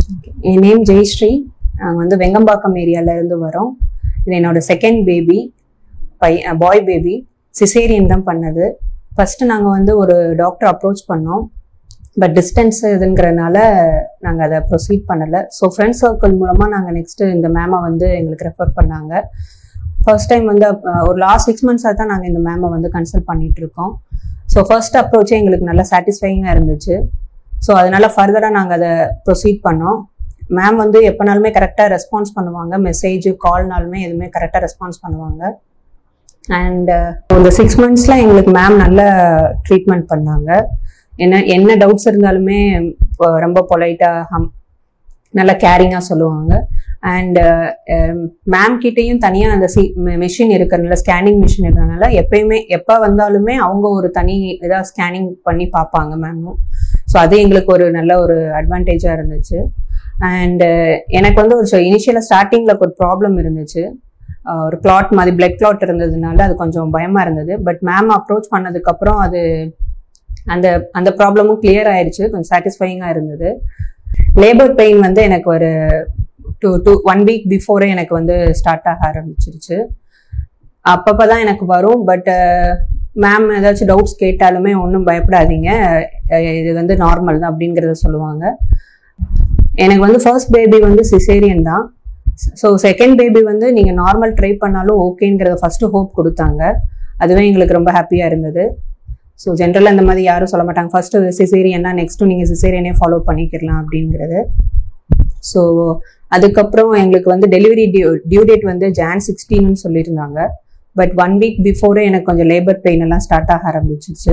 என் name Jayashree நாங்கள் வந்து வெங்கம்பாக்கம் ஏரியால இருந்து வரோம் இது என்னோட second baby by boy baby caesarean தான் பண்ணது ஃபர்ஸ்ட் நாங்கள் வந்து ஒரு டாக்டர் அப்ரோச் பண்ணோம் பட் டிஸ்டன்ஸ் இதுங்கிறனால நாங்கள் அதை ப்ரொசீட் பண்ணலை ஸோ ஃப்ரெண்ட் சர்க்கிள் மூலமாக நாங்கள் நெக்ஸ்ட்டு இந்த மேமை வந்து எங்களுக்கு ரெஃபர் பண்ணாங்க ஃபர்ஸ்ட் டைம் வந்து அஹ், ஒரு லாஸ்ட் சிக்ஸ் மந்த்ஸாக தான் நாங்கள் இந்த மேமை வந்து கன்சல்ட் பண்ணிட்டு இருக்கோம் ஸோ ஃபர்ஸ்ட் அப்ரோச்சே எங்களுக்கு நல்லா சாட்டிஸ்ஃபைங்காக இருந்துச்சு ஸோ அதனால ஃபர்தராக நாங்கள் அதை ப்ரொசீட் பண்ணோம் மேம் வந்து எப்போனாலுமே கரெக்டாக ரெஸ்பான்ஸ் பண்ணுவாங்க மெசேஜ் கால்னாலுமே எதுவுமே கரெக்டாக ரெஸ்பான்ஸ் பண்ணுவாங்க அண்ட் இந்த சிக்ஸ் மந்த்ஸில் எங்களுக்கு மேம் நல்ல ட்ரீட்மெண்ட் பண்ணாங்க என்ன என்ன டவுட்ஸ் இருந்தாலுமே அஹ், ரொம்ப பொலைட்டாக ஹம் நல்லா கேரிங்காக சொல்லுவாங்க அண்ட் மேம் கிட்டேயும் தனியாக அந்த சி மிஷின் இருக்கிறதுனால ஸ்கேனிங் மிஷின் இருக்கிறதுனால எப்பயுமே எப்போ வந்தாலுமே அவங்க ஒரு தனி இதாக ஸ்கேனிங் பண்ணி பார்ப்பாங்க மேமும் ஸோ அது எங்களுக்கு ஒரு நல்ல ஒரு அட்வான்டேஜாக இருந்துச்சு அண்ட் எனக்கு வந்து ஒரு இனிஷியலாக ஸ்டார்டிங்கில் ஒரு ப்ராப்ளம் இருந்துச்சு அஹ் ஒரு கிளாட் மாதிரி பிளட் கிளாட் இருந்ததுனால அது கொஞ்சம் பயமாக இருந்தது பட் மேம் அப்ரோச் பண்ணதுக்கப்புறம் அது அந்த அந்த ப்ராப்ளமும் கிளியர் ஆயிடுச்சு கொஞ்சம் சாட்டிஸ்ஃபைங்காக இருந்தது லேபர் பெயின் வந்து எனக்கு ஒரு two two one week before எனக்கு வந்து ஸ்டார்ட் ஆக ஆரம்பிச்சிருச்சு அப்பப்போ தான் எனக்கு வரும் பட் மேம் ஏதாச்சும் டவுட்ஸ் கேட்டாலுமே ஒன்றும் பயப்படாதீங்க அஹ் இது வந்து நார்மல் தான் அப்படிங்கிறத சொல்லுவாங்க எனக்கு வந்து ஃபர்ஸ்ட் பேபி வந்து சிசேரியன் தான் ஸோ செகண்ட் பேபி வந்து நீங்கள் நார்மல் ட்ரை பண்ணாலும் ஓகேங்கிறத ஃபர்ஸ்ட் ஹோப் கொடுத்தாங்க அதுவே எங்களுக்கு ரொம்ப ஹாப்பியாக இருந்தது ஸோ ஜென்ரலாக இந்த மாதிரி யாரும் சொல்ல மாட்டாங்க ஃபர்ஸ்ட் சிசேரியன்னா நெக்ஸ்ட்டும் நீங்கள் சிசேரியனே ஃபாலோ பண்ணிக்கலாம் அப்படிங்கிறது ஸோ அதுக்கப்புறம் எங்களுக்கு வந்து டெலிவரி டியூ டியூ டேட் வந்து ஜான் சிக்ஸ்டீன்னு சொல்லியிருந்தாங்க பட் ஒன் வீக் பிஃபோரே எனக்கு கொஞ்சம் லேபர் பெயின் எல்லாம் ஸ்டார்ட் ஆக ஆரம்பிச்சிச்சு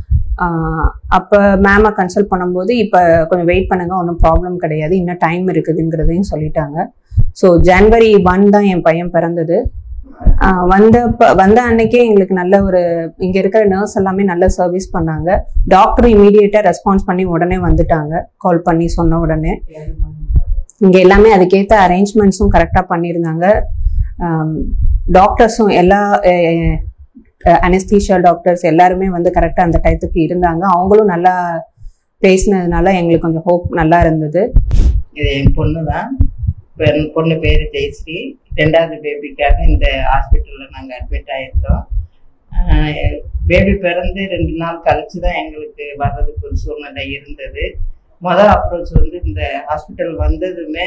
அப்போ மேமை கன்சல்ட் பண்ணும்போது இப்போ கொஞ்சம் வெயிட் பண்ணுங்க ஒன்றும் ப்ராப்ளம் கிடையாது இன்னும் டைம் இருக்குதுங்கிறதையும் சொல்லிட்டாங்க ஸோ ஜனவரி ஒன் தான் என் பையன் பிறந்தது ஆஹ் வந்த ப- வந்த அன்னைக்கே எங்களுக்கு நல்ல ஒரு இங்க இருக்கிற நர்ஸ் எல்லாமே நல்ல சர்வீஸ் பண்ணாங்க டாக்டர் இமீடியட்டா ரெஸ்பான்ஸ் பண்ணி உடனே வந்துட்டாங்க கால் பண்ணி சொன்ன உடனே இங்க எல்லாமே அதுக்கேற்ற அரேஞ்ச்மெண்ட்ஸும் கரெக்டா பண்ணியிருந்தாங்க டாக்டர்ஸும் எல்லா அனஸ்தீஷியா டாக்டர்ஸ் எல்லாருமே வந்து கரெக்டா அந்த டயத்துக்கு இருந்தாங்க அவங்களும் நல்லா பேசினதுனால எங்களுக்கு கொஞ்சம் ஹோப் நல்லா இருந்தது இது என் பொண்ணு தான் என் பொண்ணு பேரு ஜெயஸ்ரீ ரெண்டாவது பேபிக்காக இந்த ஹாஸ்பிட்டல்ல நாங்க அட்மிட் ஆயிருந்தோம் பேபி பிறந்து ரெண்டு நாள் கழிச்சு தான் எங்களுக்கு வர்றதுக்கு ஒரு சூழ்நிலை இருந்தது மொதல் அப்ரோச் வந்து இந்த ஹாஸ்பிட்டல் வந்ததுமே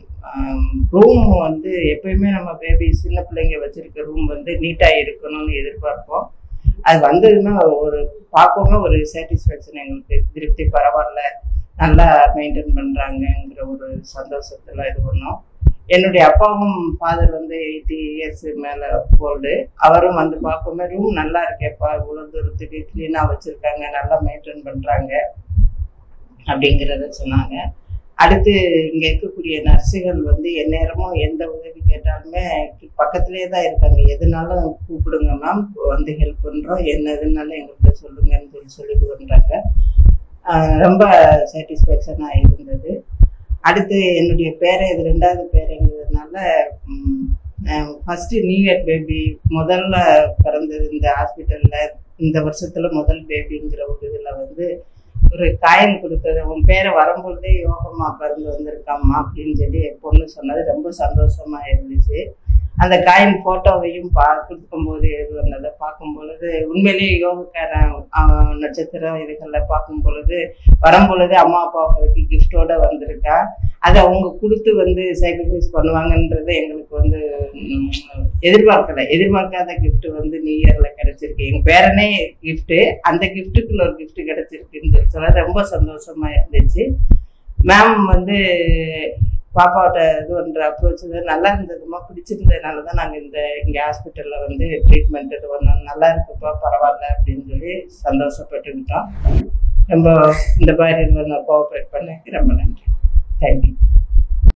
ரூம் வந்து எப்பயுமே நம்ம பேபி சின்ன பிள்ளைங்க வச்சிருக்க ரூம் வந்து நீட்டா இருக்கணும்னு எதிர்பார்ப்போம் அது வந்ததுமே ஒரு பார்க்கவும் ஒரு சாட்டிஸ்ஃபேக்ஷன் எங்களுக்கு திருப்தி பரவாயில்ல நல்லா மெயின்டைன் பண்றாங்கங்கிற ஒரு சந்தோஷத்துல இது பண்ணோம் என்னுடைய அப்பாவும் ஃபாதர் வந்து எயிட்டி இயர்ஸ் மேல ஓல்டு அவரும் வந்து பார்க்கும்போது ரூம் நல்லா இருக்கேப்பா இவ்வளவு தூரத்துக்கு கிளீனா வச்சிருக்காங்க நல்லா மெயின்டைன் பண்றாங்க அப்படிங்கிறத சொன்னாங்க அடுத்து இங்க இருக்கக்கூடிய நர்ஸுகள் வந்து எந்நேரமும் எந்த உதவி கேட்டாலுமே பக்கத்திலேயே தான் இருக்காங்க எதுனாலும் கூப்பிடுங்க மேம் வந்து ஹெல்ப் பண்றோம் என்ன எதுனாலும் எங்கள்கிட்ட சொல்லுங்கன்னு சொல்லி சொல்லிட்டு பண்றாங்க ஆஹ் ரொம்ப சாட்டிஸ்ஃபேக்ஷனாக இருந்தது அடுத்து என்னுடைய பேரை இது ரெண்டாவது பேருங்கிறதுனால ஃபர்ஸ்ட் நியூ இயர் பேபி முதல்ல பிறந்தது இந்த ஹாஸ்பிட்டல்ல இந்த வருஷத்துல முதல் பேபிங்கிற ஒரு இதுல வந்து ஒரு காயின் கொடுத்தது உன் பேரை வரும்பொழுதே யோகமா பிறந்து வந்திருக்காம்மா அப்படின்னு சொல்லி என் பொண்ணு சொன்னது ரொம்ப சந்தோஷமா இருந்துச்சு அந்த காயின் போட்டோவையும் பா கொடுக்கும்போது இது வந்ததை பார்க்கும் பொழுது உண்மையிலேயே யோகக்காரன் அவன் நட்சத்திரம் இதுகளில் பார்க்கும் பொழுது வரும் பொழுது அம்மா அப்பாவுக்கு கிஃப்டோட வந்திருக்கா அதை அவங்க கொடுத்து வந்து சாக்ரிஃபைஸ் பண்ணுவாங்கன்றது எங்களுக்கு வந்து உம், எதிர்பார்க்கல எதிர்பார்க்காத gift வந்து நியூ இயர்ல கிடைச்சிருக்கு எங்க பேரனே gift அந்த கிஃப்ட்டுக்கு இன்னொரு gift கிடைச்சிருக்குன்னு சொல்லி சொல்ல ரொம்ப சந்தோஷமா இருந்துச்சு மேம் வந்து பாப்பாவோட இது பண்ற அப்ரோச் நல்லா இருந்ததுமா பிடிச்சிருந்ததுனால தான் நாங்கள் இந்த இங்கே ஹாஸ்பிட்டலில் வந்து ட்ரீட்மெண்ட் இது பண்ணோம் நல்லா இருக்குப்பா பரவாயில்ல அப்படின்னு சொல்லி சந்தோஷப்பட்டுக்கிட்டோம் ரொம்ப இந்த மாதிரி கோஆப்ரேட் பண்ணதுக்கு ரொம்ப நன்றி தேங்க்யூ